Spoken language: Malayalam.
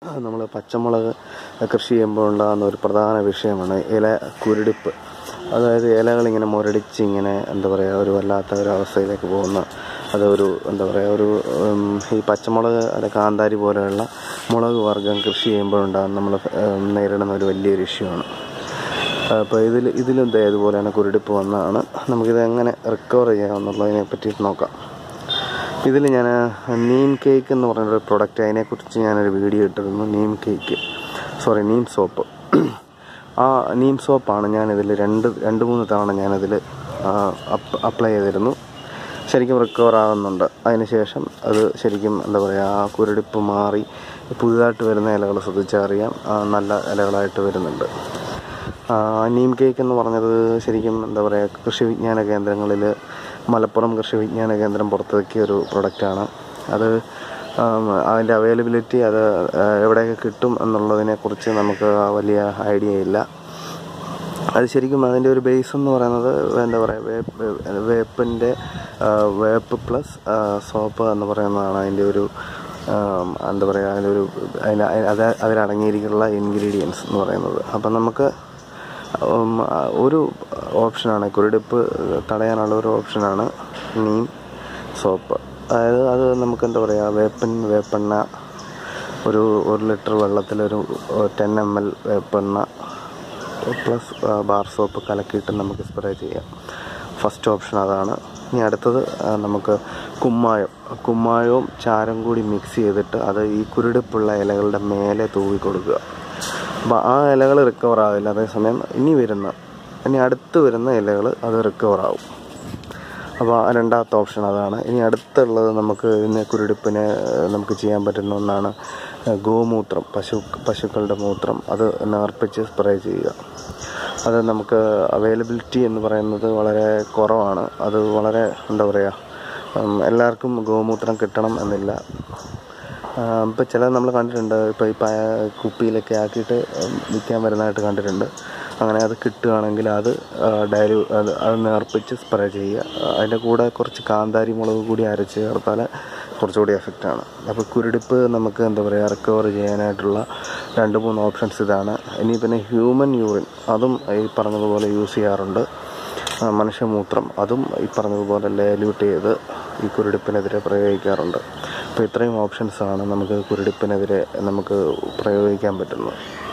നമ്മൾ പച്ചമുളക് കൃഷി ചെയ്യുമ്പോൾ ഉണ്ടാകുന്ന ഒരു പ്രധാന വിഷയമാണ് ഇല കുരുടിപ്പ് അതായത് ഇലകൾ ഇങ്ങനെ മുരടിച്ച് ഇങ്ങനെ എന്താ പറയുക ഒരു വല്ലാത്ത ഒരു അവസ്ഥയിലേക്ക് പോകുന്ന അത് ഒരു എന്താ പറയുക ഒരു ഉം, ഈ പച്ചമുളക് അത് കാന്താരി പോലെയുള്ള മുളക് വർഗ്ഗം കൃഷി ചെയ്യുമ്പോഴുണ്ടാകുന്ന നമ്മൾ നേരിടുന്ന ഒരു വലിയൊരു ഇഷ്യൂ ആണ് അപ്പോൾ ഇതിൽ ഇതിലും ദേ ഇതുപോലെയാണ് കുരുടിപ്പ് വന്നതാണ് നമുക്കിത് എങ്ങനെ റിക്കവർ ചെയ്യാമെന്നുള്ളതിനെ പറ്റിയിട്ട് നോക്കാം ഇതിൽ ഞാൻ നീം കേക്ക് എന്ന് പറഞ്ഞൊരു പ്രൊഡക്റ്റ് അതിനെക്കുറിച്ച് ഞാനൊരു വീഡിയോ ഇട്ടിരുന്നു neem cake sorry neem soap ആ നീം സോപ്പാണ് ഞാനിതിൽ രണ്ട് രണ്ട് മൂന്ന് തവണ ഞാനതിൽ അപ്ലൈ ചെയ്തിരുന്നു ശരിക്കും റിക്കവർ ആകുന്നുണ്ട് അതിനുശേഷം അത് ശരിക്കും എന്താ പറയുക ആ കുരുടിപ്പ് മാറി പുതുതായിട്ട് വരുന്ന ഇലകൾ ശ്രദ്ധിച്ചാൽ അറിയാം ആ, നല്ല ഇലകളായിട്ട് വരുന്നുണ്ട് ആ, നീം കേക്ക് എന്ന് പറഞ്ഞത് ശരിക്കും എന്താ പറയുക കൃഷി വിജ്ഞാന കേന്ദ്രങ്ങളിൽ മലപ്പുറം കൃഷി വിജ്ഞാന കേന്ദ്രം പുറത്തിറക്കിയ ഒരു പ്രൊഡക്റ്റാണ് അത് ആം, അതിൻ്റെ അവൈലബിലിറ്റി അത് ആ, എവിടെയൊക്കെ കിട്ടും എന്നുള്ളതിനെക്കുറിച്ച് നമുക്ക് വലിയ ഐഡിയ ഇല്ല അത് ശരിക്കും അതിൻ്റെ ഒരു ബേസ് എന്ന് പറയുന്നത് എന്താ പറയുക വേപ്പ് വേപ്പിൻ്റെ ആ, വേപ്പ് പ്ലസ് ആ, സോപ്പ് എന്ന് പറയുന്നതാണ് അതിൻ്റെ ഒരു ആം, എന്താ പറയുക അതിൻ്റെ ഒരു അതിന് അത് അതിലടങ്ങിയിരിക്കുന്ന ഇൻഗ്രീഡിയൻസ് എന്ന് പറയുന്നത് അപ്പം നമുക്ക് ഉം, ആ, ഒരു ഓപ്ഷനാണ് കുരുടിപ്പ് തടയാനുള്ള ഒരു ഓപ്ഷനാണ് നീം സോപ്പ് അതായത് അത് നമുക്ക് എന്താ പറയുക വേപ്പൻ വേപ്പെണ്ണ ഒരു ഒരു ലിറ്റർ വെള്ളത്തിലൊരു ടെൻ എം എൽ വേപ്പെണ്ണ പ്ലസ് ബാർ സോപ്പ് കലക്കിയിട്ട് നമുക്ക് സ്പ്രേ ചെയ്യാം ഫസ്റ്റ് ഓപ്ഷൻ അതാണ് ഇനി അടുത്തത് ആ, നമുക്ക് കുമ്മായം കുമ്മായവും ചാരം കൂടി മിക്സ് ചെയ്തിട്ട് അത് ഈ കുരുടിപ്പുള്ള ഇലകളുടെ മേലെ തൂവി കൊടുക്കുക അപ്പോൾ ആ ഇലകൾ റിക്കവർ ആവില്ല അതേസമയം ഇനി വരുന്ന ഇനി അടുത്ത് വരുന്ന ഇലകൾ അത് റിക്കവർ ആവും അപ്പോൾ ആ രണ്ടാമത്തെ ഓപ്ഷൻ അതാണ് ഇനി അടുത്തുള്ളത് നമുക്ക് ഇതിനെ കുരുടിപ്പിനെ ഏഹ്, നമുക്ക് ചെയ്യാൻ പറ്റുന്ന ഒന്നാണ് ഏഹ്, ഗോമൂത്രം പശു പശുക്കളുടെ മൂത്രം അത് നേർപ്പിച്ച് സ്പ്രേ ചെയ്യുക അത് നമുക്ക് അവൈലബിലിറ്റി എന്ന് പറയുന്നത് വളരെ കുറവാണ് അത് വളരെ എന്താ പറയുക ഉം, എല്ലാവർക്കും ഗോമൂത്രം കിട്ടണം എന്നില്ല ഇപ്പോൾ ചില നമ്മൾ കണ്ടിട്ടുണ്ട് ഇപ്പോൾ ഈ പയ കുപ്പിയിലൊക്കെ ആക്കിയിട്ട് വിൽക്കാൻ വരുന്നതായിട്ട് കണ്ടിട്ടുണ്ട് അങ്ങനെ അത് കിട്ടുകയാണെങ്കിൽ അത് ഡയലു അത് അത് നേർപ്പിച്ച് സ്പ്രേ ചെയ്യുക അതിൻ്റെ കൂടെ കുറച്ച് കാന്താരി മുളക് കൂടി അരച്ച് ചേർത്താൽ കുറച്ചുകൂടി എഫക്റ്റാണ് അപ്പോൾ കുരുടിപ്പ് നമുക്ക് എന്താ പറയുക റിക്കവർ ചെയ്യാനായിട്ടുള്ള രണ്ട് മൂന്ന് ഓപ്ഷൻസ് ഇതാണ് ഇനി പിന്നെ ഹ്യൂമൻ യൂറിൻ അതും ഈ പറഞ്ഞതുപോലെ യൂസ് ചെയ്യാറുണ്ട് ആ, മനുഷ്യമൂത്രം അതും ഈ പറഞ്ഞതുപോലെ ലേല്യൂട്ട് ചെയ്ത് ഈ കുരുടിപ്പിനെതിരെ പ്രയോഗിക്കാറുണ്ട് അപ്പോൾ ഇത്രയും ഓപ്ഷൻസാണ് നമുക്ക് കുരുടിപ്പിനെതിരെ നമുക്ക് പ്രയോഗിക്കാൻ പറ്റുന്നത്